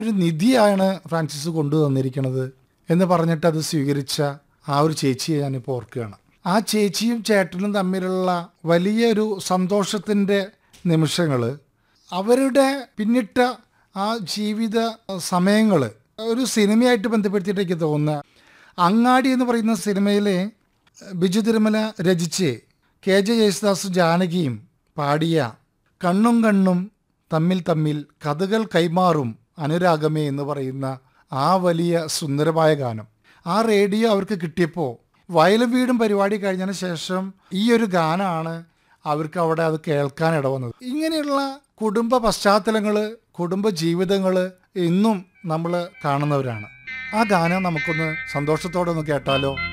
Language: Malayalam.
ഒരു നിധിയാണ് ഫ്രാൻസിസ് കൊണ്ടുവന്നിരിക്കുന്നത് എന്ന് പറഞ്ഞിട്ട് അത് സ്വീകരിച്ച ആ ഒരു ചേച്ചിയെ ഞാനിപ്പോൾ ഓർക്കുകയാണ് ആ ചേച്ചിയും ചേട്ടനും തമ്മിലുള്ള വലിയൊരു സന്തോഷത്തിൻ്റെ നിമിഷങ്ങൾ അവരുടെ പിന്നിട്ട ആ ജീവിത സമയങ്ങൾ ഒരു സിനിമയായിട്ട് ബന്ധപ്പെടുത്തിയിട്ട് എനിക്ക് തോന്നുന്നത് അങ്ങാടി എന്ന് പറയുന്ന സിനിമയിലെ ബിജു തിരുമല രചിച്ച് കെ ജെ യേശുദാസ് ജാനകിയും പാടിയ കണ്ണും കണ്ണും തമ്മിൽ തമ്മിൽ കഥകൾ കൈമാറും അനുരാഗമേ എന്ന് പറയുന്ന ആ വലിയ സുന്ദരമായ ഗാനം ആ റേഡിയോ അവർക്ക് കിട്ടിയപ്പോൾ വയലും വീടും പരിപാടി കഴിഞ്ഞതിന് ശേഷം ഈ ഒരു ഗാനമാണ് അവർക്ക് അവിടെ അത് കേൾക്കാൻ ഇടവന്നത് ഇങ്ങനെയുള്ള കുടുംബ പശ്ചാത്തലങ്ങൾ കുടുംബ ജീവിതങ്ങൾ ഇന്നും നമ്മൾ കാണുന്നവരാണ് ആ ഗാനം നമുക്കൊന്ന് സന്തോഷത്തോടെ ഒന്ന് കേട്ടാലോ